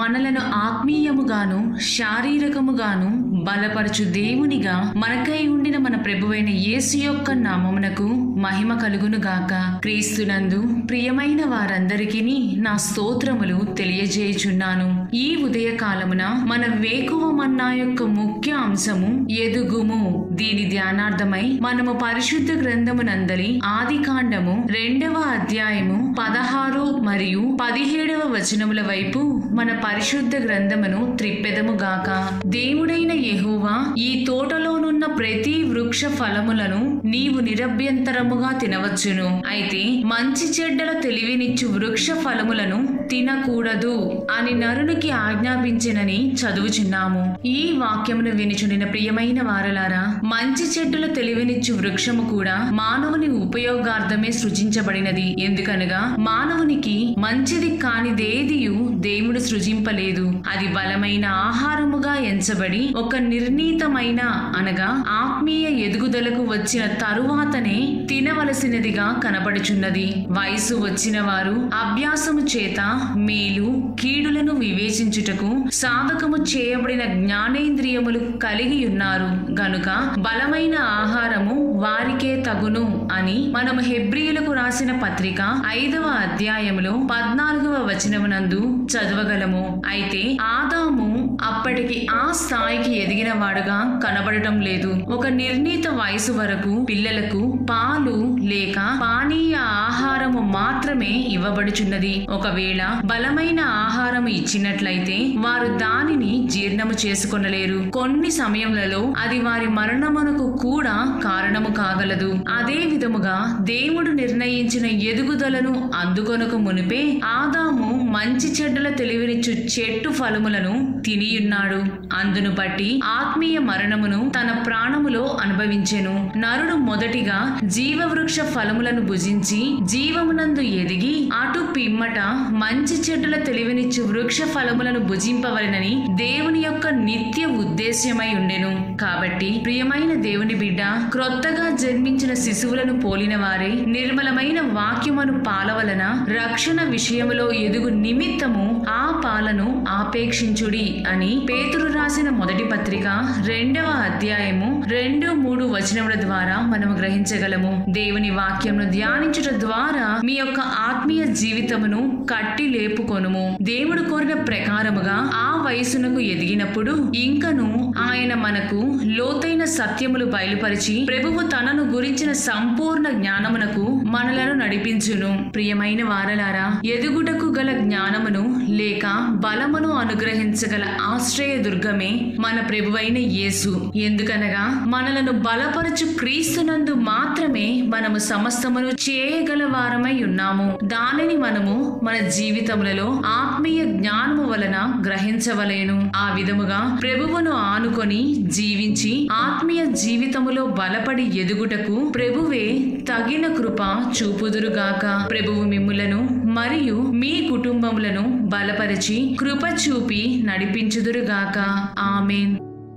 మనలను ఆత్మీయముగాను శారీరకముగాను బలపరచు దేవునిగా మనకై ఉండిన మన ప్రభువైన యేసు యొక్క నామమునకు మహిమ కలుగును గాక క్రీస్తునందు ప్రియమైన వారందరికీ నా స్తోత్రములు తెలియజేయుచున్నాను ఈ ఉదయ కాలమున మన వేకువ మన్నా యొక్క ముఖ్య అంశము ఎదుగుము దీని ధ్యానార్థమై మనము పరిశుద్ధ గ్రంథమునందలి ఆది కాండము రెండవ అధ్యాయము పదహారు మరియు పదిహేడవ వచనముల వైపు మన పరిశుద్ధ గ్రంథమును త్రిప్పెదము గాక దేవుడైన యెహోవా ఈ తోటలోనున్న ప్రతి వృక్ష ఫలములను నీవు నిరభ్యంతరముగా తినవచ్చును అయితే మంచి చెడ్డల తెలివినిచ్చు వృక్ష ఫలములను తినకూడదు అని నరునికి ఆజ్ఞాపించినని చదువుచున్నాము ఈ వాక్యమును వినిచునిన ప్రియమైన వారలారా మంచి చెడ్డల తెలివినిచ్చు వృక్షము కూడా మానవుని ఉపయోగార్థమే సృజించబడినది ఎందుకనగా మానవునికి మంచిది కానిదేదియు దేవుడు సృజింపలేదు అది బలమైన ఆహారముగా ఎంచబడి ఒక నిర్ణీతమైన అనగా ఆత్మీయ ఎదుగుదలకు వచ్చిన తరువాతనే తినవలసినదిగా కనబడుచున్నది వయసు వచ్చిన వారు అభ్యాసము చేత మేలు కీడులను వివేచించుటకు సాధకము చేయబడిన జ్ఞానేంద్రియములు కలిగి ఉన్నారు గనుక బలమైన ఆహారము వారికే తగును అని మనము హెబ్రియులకు రాసిన పత్రిక ఐదవ అధ్యాయములో పద్నాలుగవ వచనమునందు చదవగలము అయితే ఆదాము అప్పటికి ఆ స్థాయికి ఎదిగిన వాడుగా కనబడటం లేదు ఒక నిర్ణీత వయసు వరకు పిల్లలకు పాలు లేక పానీయ ఆహారము మాత్రమే ఇవ్వబడుచున్నది ఒకవేళ బలమైన ఆహారం ఇచ్చినట్లయితే వారు దానిని జీర్ణము చేసుకొనలేరు కొన్ని సమయములలో అది వారి మరణమునకు కూడా కారణము కాగలదు అదే విధముగా దేవుడు నిర్ణయించిన ఎదుగుదలను అందుకొనకు మునిపే ఆదాము మంచి చెడ్డల తెలివినిచ్చు చెట్టు ఫలములను తినియున్నాడు అందును బట్టి ఆత్మీయ మరణమును తన ప్రాణములో అనుభవించెను నరుడు మొదటిగా జీవవృక్ష ఫలములను భుజించి జీవమునందు ఎదిగి అటు పిమ్మట మంచి చెడ్డల తెలివినిచ్చు వృక్ష ఫలములను భుజింపవలెనని దేవుని యొక్క నిత్య ఉద్దేశ్యమై ఉండెను కాబట్టి ప్రియమైన దేవుని బిడ్డ క్రొత్తగా జన్మించిన శిశువులను పోలిన వారే నిర్మలమైన వాక్యమును పాలవలన రక్షణ విషయములో ఎదుగు నిమిత్తము ఆ పాలను ఆపేక్షించుడి అని పేతురు రాసిన మొదటి పత్రిక రెండవ అధ్యాయము రెండు మూడు వచనముల ద్వారా మనము గ్రహించగలము దేవుని వాక్యమును ధ్యానించుట ద్వారా మీ యొక్క ఆత్మీయ జీవితమును కట్టి లేపుకొనుము దేవుడు కోరిన ప్రకారముగా ఆ వయసునకు ఎదిగినప్పుడు ఇంకను ఆయన మనకు లోతైన సత్యములు బయలుపరిచి ప్రభువు తనను గురించిన సంపూర్ణ జ్ఞానమునకు మనలను నడిపించును ప్రియమైన వారలారా ఎదుగుటకు గల జ్ఞానమును లేక బలమును అనుగ్రహించగల ఆశ్రయ దుర్గమే మన ప్రభువైన యేసు ఎందుకనగా మనలను బలపరచు క్రీస్తునందు మాత్రమే మనము సమస్తమును చేయగల వారమై ఉన్నాము దానిని మనము మన జీవితములలో ఆత్మీయ జ్ఞానము వలన గ్రహించవలేను ఆ విధముగా ప్రభువును ఆనుకొని జీవించి ఆత్మీయ జీవితములో బలపడి ఎదుగుటకు ప్రభువే తగిన కృప చూపుదురుగాక ప్రభువు మిమ్ములను మరియు మీ కుటుంబములను బలపరిచి కృప చూపి నడిపించుదురుగాక ఆమెన్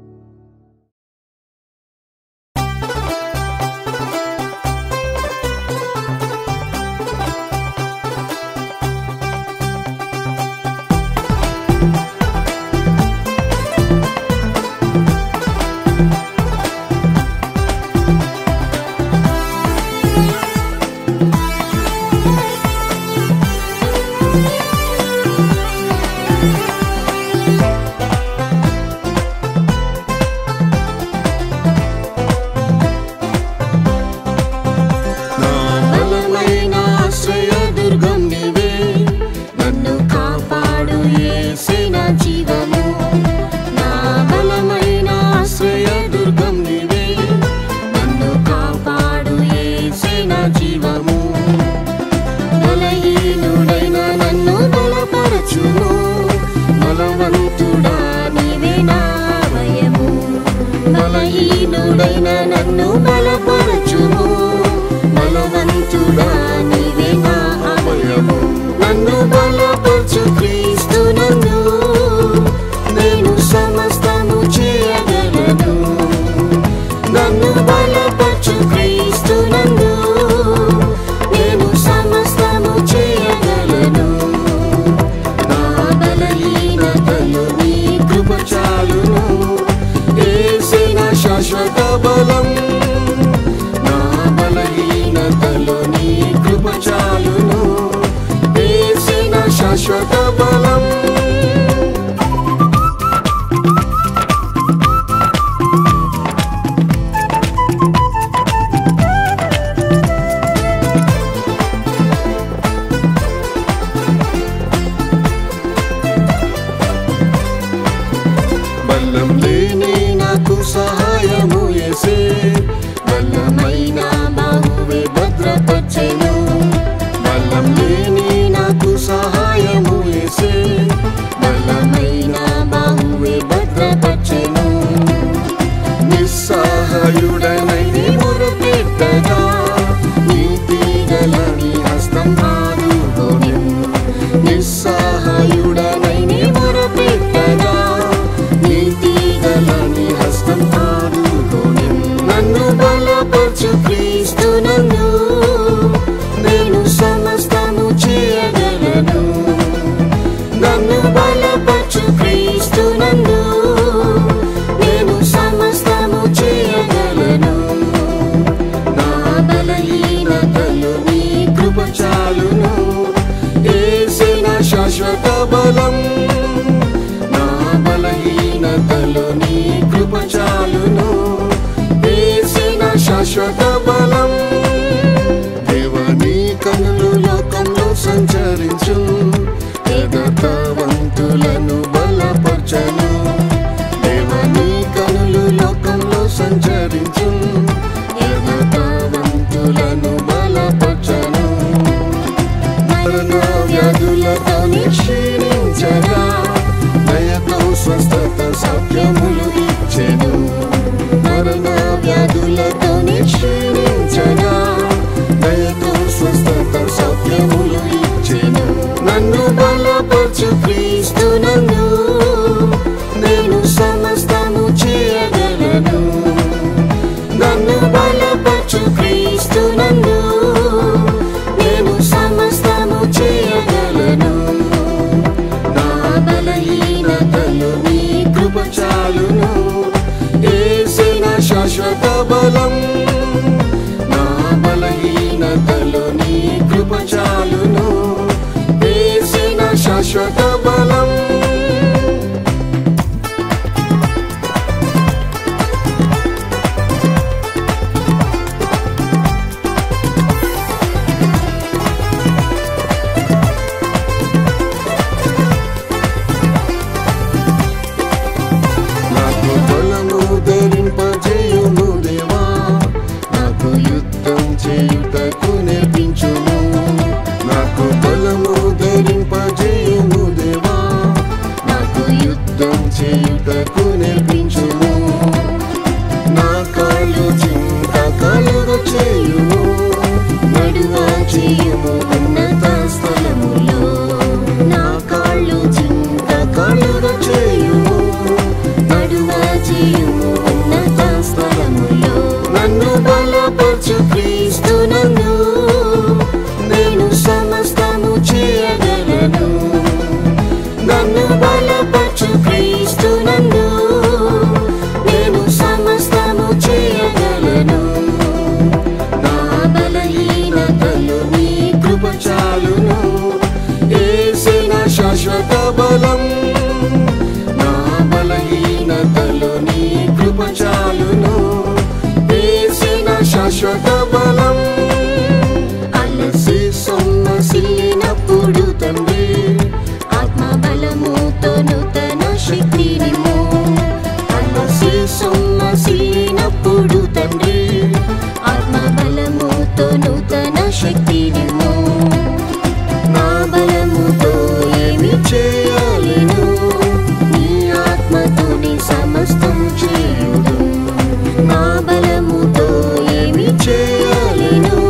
నా బలమైన ఆశ్రయదుర్గం నీవే నన్ను కాపాడు యేసైన జీవము నా బలమైన ఆశ్రయదుర్గం నీవే నన్ను కాపాడు యేసైన జీవము బలహీనుడైన నన్ను బలపరచుము బలవంతుడా నీవే నా భయము బలహీనుడైన నన్ను బలపరచుము బలవంతుడా నీవే నా అభయము నన్ను బలపరచు క్రీస్తు నన్ను నేను సమస్తము చేయగలను నన్ను బలపరచు క్రీస్తు నన్ను నేను సమస్తము చేయగలను నా బలహీనత శాశ్వత బలం నా బలహీనతలో నీ కృప చాలును వేసిన శాశ్వత బలం బలం లేని నాకు సహాయము చేసే బలమైన బాహువే భద్రపరచెను బలం లేని నాకు సహాయము చేసే బలమైన బాహువే భద్రపరచెను నిస్సహాయుడనై నీ మొరపెట్టగా నీతి గలని హస్తం ఆదుకొని నిస్సహాయుడనై నీ మొరపెట్టగా నీతి గలని హస్తం ఆదుకొని నన్ను బలపరచు క్రీస్తు నందు నేను సమస్తము చేయగలను నన్ను బలపరచు క్రీస్తు నందు నేను సమస్తము చేయగలను నా బలహీనతలు నీ కృప చాలును ఏసిన శాశ్వత బలం నా బలహీనతలు నీ కృప చాలును ఏసిన శాశ్వత బలం దేవని కనులు లోకంలో సంచరించు యథార్థవంతులను బలపరచను దేవని కనులు లోకంలో సంచరించు యథార్థవంతులను బలపరచను మరణ వ్యాధులతో క్షీణించగా దయతో స్వస్థత సౌఖ్యములు ఇచ్చెను మరణ వ్యాధులతో క్షీణించగా దయతో స్వస్థత సౌఖ్యములు ఇచ్చెను నన్ను బలపరచు క్రీస్తు నందు నేను సమస్తము చేయగలను నన్ను బలపరచు క్రీస్తు నందు నేను సమస్తము చేయగలను నా బలహీనతలు నీ కృప చాలును ఏసిన శాశ్వత బలం నా బలహీనతలు నీ కృప చాలును ఏసిన శాశ్వత బలం నాకు బలము ధరింపజేయుము దేవా నాకు యుద్ధం చేయుటకు నేర్పించుము నాకు బలము ధరింపజేయుము దేవా నాకు యుద్ధం చేయుటకు నేర్పించుము నా కాళ్ళు చింత కలుగ చేయుము నడువ చేయుము ఉన్నత స్థలములో నా కాళ్ళు చింత కలుగ చేయుము నడువ చేయుము ఉన్నత స్థలములో నన్ను బలపరచు క్రీస్తు నందు నేను సమస్తము చేయగలను నన్ను బలపరచు క్రీస్తు నందు నేను సమస్తము చేయగలను నా బలహీనతలు నీ కృప చాలును ఏసిన శాశ్వత బలం నా బలహీనతలు నీ కృప చాలును ఏసిన శాశ్వత బలం అలసి సొమ్మసిల్లినప్పుడు తండ్రి ఆత్మ బలముతో నూతన శక్తినిము అలసి సొమ్మసిల్లినప్పుడు తండ్రి ఆత్మ బలముతో నూతన శక్తినిము నా బలముతో ఏమి చేయాలను నీ ఆత్మతోని సమస్తం చేయుదు నా బలముతో ఏమి చేయాలను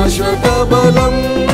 శాశ్వత బలం